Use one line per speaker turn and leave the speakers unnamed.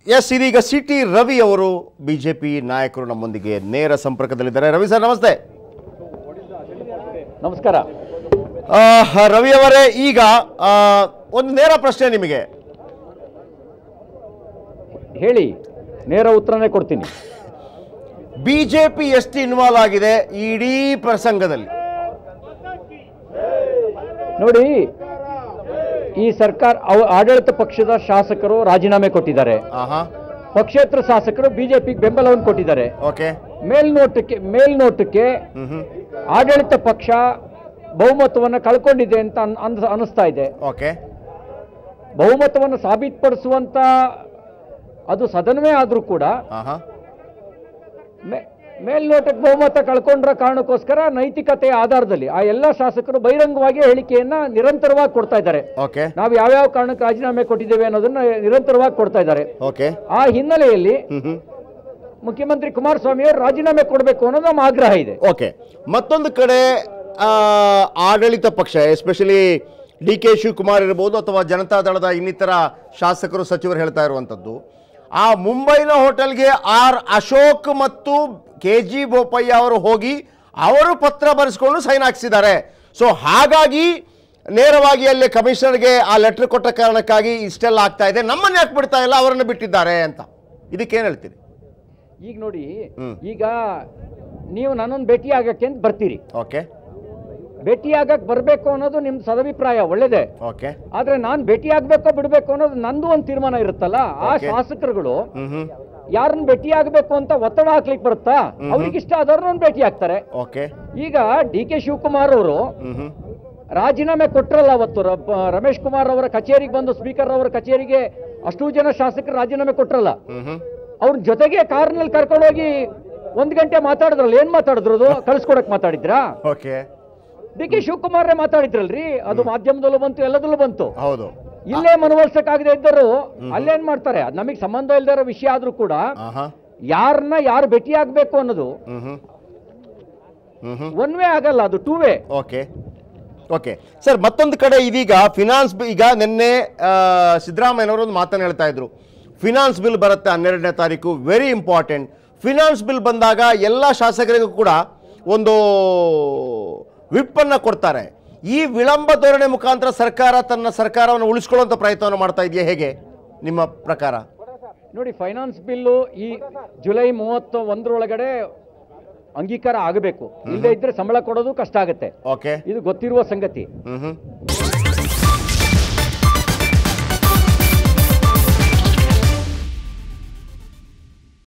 S ಇದೀಗ C T Ravi ಅವರು BJP ನಾಯಕರು ನಮ್ಮೊಂದಿಗೆ ನೇರ ಸಂಪರ್ಕದಲ್ಲಿದ್ದಾರೆ ರವಿ ಸರ್ ನಮಸ್ತೆ
ನಮಸ್ಕಾರ
ಆ, ರವಿ ಅವರೇ ಈಗ ಆ, ಒಂದು ನೇರ ಪ್ರಶ್ನೆ ನಿಮಗೆ
ಹೇಳಿ ನೇರ ಉತ್ತರನೇ ಕೊಡ್ತೀನಿ
ಬಿಜೆಪಿ ಎಷ್ಟು ಇನ್ವಾಲ್ವ್ ಆಗಿದೆ ಈ ಇಡೀ ಪ್ರಸಂಗದಲ್ಲಿ
ನೋಡಿ ಈ ಸರ್ಕಾರ ಅವ- ಆಡಳಿತ ಪಕ್ಷದ ಶಾಸಕರು ರಾಜೀನಾಮೆ ಕೊಟ್ಟಿದ್ದಾರೆ
ಆಹಾ
ಪಕ್ಷೇತರ ಶಾಸಕರು ಬಿಜೆಪಿಗೆ ಬೆಂಬಲವನ್ನು ಕೊಟ್ಟಿದ್ದಾರೆ
ಓಕೆ
ಮೇಲ್ನೋಟಕ್ಕೆ ಮೇಲ್ನೋಟಕ್ಕೆ
ಹ್ಮ್ ಹ್ಮ್
ಆಡಳಿತ ಪಕ್ಷ ಬಹುಮತವನ್ನು ಕಳ್ಕೊಂಡಿದೆ ಅಂತ ಅನ್- ಅನ್ಸ್- ಅನಿಸ್ತಾ ಇದೆ
ಓಕೆ
ಬಹುಮತವನ್ನು ಸಾಬೀತುಪಡಿಸುವಂತ ಅದು ಸದನವೇ ಆದರೂ ಕೂಡ
ಆಹಾ
ಮೇ- ಮೇಲ್ನೋಟಕ್ಕೆ ಬಹುಮತ ಕಳ್ಕೊಂಡ್ರ ಕಾರಣಕ್ಕೋಸ್ಕರ ನೈತಿಕತೆಯ ಆಧಾರದಲ್ಲಿ ಆ ಎಲ್ಲ ಶಾಸಕರು ಬಹಿರಂಗವಾಗಿ ಹೇಳಿಕೆಯನ್ನ ನಿರಂತರವಾಗಿ ಕೊಡ್ತಾ ಇದ್ದಾರೆ
ಓಕೆ
ನಾವು ಯಾವ್ಯಾವ ಕಾರಣಕ್ಕೆ ರಾಜೀನಾಮೆ ಕೊಟ್ಟಿದ್ದೇವೆ ಅನ್ನೋದನ್ನ ನಿರಂತರವಾಗಿ ಕೊಡ್ತಾ ಇದ್ದಾರೆ
ಓಕೆ
ಆ ಹಿನ್ನೆಲೆಯಲ್ಲಿ
ಹ್ಮ್ ಹ್ಮ್
ಮುಖ್ಯಮಂತ್ರಿ ಕುಮಾರಸ್ವಾಮಿ ಅವರು ರಾಜೀನಾಮೆ ಕೊಡಬೇಕು ಅನ್ನೋದು ನಮ್ಮ ಆಗ್ರಹ ಇದೆ
ಓಕೆ ಮತ್ತೊಂದು ಕಡೆ ಆ, ಆಡಳಿತ ಪಕ್ಷ ಎಸ್ಪೆಷಲಿ ಡಿ ಕೆ ಶಿವಕುಮಾರ್ ಇರ್ಬೋದು ಅಥವಾ ಜನತಾದಳದ ಇನ್ನಿತರ ಶಾಸಕರು ಸಚಿವರು ಹೇಳ್ತಾ ಇರುವಂಥದ್ದು ಆ ಮುಂಬೈನ ಹೋಟೆಲ್ಗೆ ಆರ್ ಅಶೋಕ್ ಮತ್ತು ಕೆ ಜಿ ಬೋಪಯ್ಯ ಅವರು ಹೋಗಿ ಅವರು ಪತ್ರ ಬರೆಸ್ಕೊಂಡು ಸೈನ್ ಹಾಕ್ಸಿದ್ದಾರೆ ಸೊ ಹಾಗಾಗಿ ನೇರವಾಗಿ ಅಲ್ಲಿ ಕಮಿಷನರ್ಗೆ ಆ ಲೆಟರ್ ಕೊಟ್ಟ ಕಾರಣಕ್ಕಾಗಿ ಇಷ್ಟೆಲ್ಲ ಆಗ್ತಾ ಇದೆ ನಮ್ಮನ್ನು ಯಾಕೆ ಬಿಡ್ತಾ ಇಲ್ಲ ಅವರನ್ನು ಬಿಟ್ಟಿದ್ದಾರೆ ಅಂತ ಇದಕ್ಕೇನು ಹೇಳ್ತೀರಿ
ಈಗ ನೋಡಿ
ಹ್ಮ್.
ಈಗ ನೀವು ನನ್ನನ್ನು ಭೇಟಿ ಆಗಕ್ಕೆ ಅಂತ ಬರ್ತೀರಿ
ಓಕೆ
ಭೇಟಿ ಆಗಕ್ ಬರಬೇಕು ಅನ್ನೋದು ನಿಮ್ ಸದಭಿಪ್ರಾಯ ಒಳ್ಳೇದೇ
ಓಕೆ
ಆದ್ರೆ ನಾನ್ ಭೇಟಿ ಆಗ್ಬೇಕೋ ಬಿಡ್ಬೇಕು ಅನ್ನೋದು ನಂದು ಒಂದು ತೀರ್ಮಾನ ಇರುತ್ತಲ್ಲ ಆ
Okay.
ಶಾಸಕರುಗಳು
ಹ್ಮ್ ಹ್ಮ್
ಯಾರನ್ನ ಭೇಟಿ ಆಗ್ಬೇಕು ಅಂತ ಒತ್ತಡ ಹಾಕ್ಲಿಕ್ಕೆ ಬರುತ್ತಾ ಅವ್ರಿಗೆ ಇಷ್ಟ ಆದವ್ರನ್ನ ಭೇಟಿ ಆಗ್ತಾರೆ
ಓಕೆ
ಈಗ ಡಿ ಕೆ ಶಿವಕುಮಾರ್ ಅವರು
ಹ್ಮ್ ಹ್ಮ್
ರಾಜೀನಾಮೆ ಕೊಟ್ರಲ್ಲ ಅವತ್ತು ರ- ಪ- ರಮೇಶ್ ಕುಮಾರ್ ಅವರ ಕಚೇರಿಗೆ ಬಂದು ಸ್ಪೀಕರ್ ಅವರ ಕಚೇರಿಗೆ ಅಷ್ಟು ಜನ ಶಾಸಕರು ರಾಜೀನಾಮೆ ಕೊಟ್ರಲ್ಲ
ಹ್ಮ್ ಹ್ಮ್
ಅವ್ರ ಜೊತೆಗೆ ಕಾರ್ನಲ್ಲಿ ಕರ್ಕೊಂಡೋಗಿ ಒಂದ್ ಗಂಟೆ ಮಾತಾಡಿದ್ರಲ್ಲ ಏನ್ ಮಾತಾಡಿದ್ರು ಅದು ಕಳ್ಸ್ಕೊಡಕ್ ಮಾತಾಡಿದ್ರಾ
ಓಕೆ
ಡಿ ಕೆ ಶಿವಕುಮಾರೇ ಮಾತಾಡಿದ್ರಲ್ರಿ ಅದು ಮಾಧ್ಯಮದಲ್ಲೂ ಬಂತು ಎಲ್ಲದಲ್ಲೂ ಬಂತು
ಹೌದು
ಇಲ್ಲೇ ಮನವೊಲಿಸಕ್ಕಾಗದೆ ಇದ್ದರು ಅಲ್ಲೇನ್ ಮಾಡ್ತಾರೆ ಅದ್ ನಮಗೆ ಸಂಬಂಧ ಇಲ್ದೇ ಇರೋ ವಿಷಯ ಆದ್ರೂ ಕೂಡ
ಆಹಾ
ಯಾರನ್ನ ಯಾರು ಭೇಟಿ ಆಗ್ಬೇಕು ಅನ್ನೋದು
ಹ್ಮ್ ಹ್ಮ್ ಹ್ಮ್ ಹ್ಮ್
ಒನ್ ವೇ ಆಗಲ್ಲ ಅದು two way
okay okay sir ಮತ್ತೊಂದು ಕಡೆ ಇದೀಗ ಫಿನಾನ್ಸ್ ಈಗ ನಿನ್ನೆ ಆ, ಸಿದ್ದರಾಮಯ್ಯನವರು ಒಂದು ಮಾತನ್ನು ಹೇಳ್ತಾ ಇದ್ರು ಫಿನಾನ್ಸ್ ಬಿಲ್ ಬರುತ್ತೆ ಹನ್ನೆರಡನೇ ತಾರೀಕು ವೆರಿ ಇಂಪಾರ್ಟೆಂಟ್ ಫಿನಾನ್ಸ್ ಬಿಲ್ ಬಂದಾಗ ಎಲ್ಲ ಶಾಸಕರಿಗೂ ಕೂಡ ಒಂದು ವಿಪ್ಪನ್ನು ಕೊಡ್ತಾರೆ ಈ ವಿಳಂಬ ಧೋರಣೆ ಮುಖಾಂತರ ಸರ್ಕಾರ ತನ್ನ ಸರ್ಕಾರವನ್ನು ಉಳಿಸ್ಕೊಳ್ಳುವಂಥ ಪ್ರಯತ್ನವನ್ನು ಮಾಡ್ತಾ ಇದೆಯಾ ಹೇಗೆ ನಿಮ್ಮ ಪ್ರಕಾರ
ನೋಡಿ ಫೈನಾನ್ಸ್ ಬಿಲ್ಲು ಈ ಜುಲೈ ಮೂವತ್ತ ಒಂದರೊಳಗಡೆ ಅಂಗೀಕಾರ ಆಗಬೇಕು ಇಲ್ಲದೆ ಇದ್ರೆ ಸಂಬಳ ಕೊಡೋದು ಕಷ್ಟ ಆಗುತ್ತೆ
ಓಕೆ
ಇದು ಗೊತ್ತಿರುವ ಸಂಗತಿ
ಹ್ಮ್ ಹ್ಮ್